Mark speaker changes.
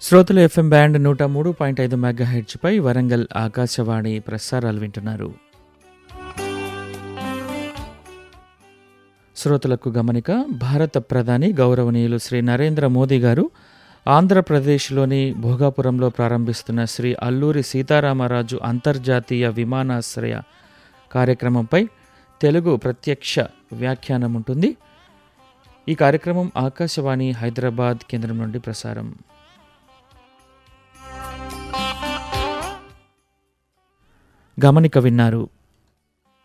Speaker 1: శ్రోతలు FM band నూట మూడు పాయింట్ ఐదు మెగాహెడ్జ్పై వరంగల్ ఆకాశవాణి ప్రసారాలు వింటున్నారు శ్రోతలకు గమనిక భారత ప్రధాని గౌరవనీయులు శ్రీ నరేంద్ర మోదీ గారు ఆంధ్రప్రదేశ్లోని భోగాపురంలో ప్రారంభిస్తున్న శ్రీ అల్లూరి సీతారామరాజు అంతర్జాతీయ విమానాశ్రయ కార్యక్రమంపై తెలుగు ప్రత్యక్ష వ్యాఖ్యానం ఉంటుంది ఈ కార్యక్రమం ఆకాశవాణి హైదరాబాద్ కేంద్రం నుండి ప్రసారం గమనిక విన్నారు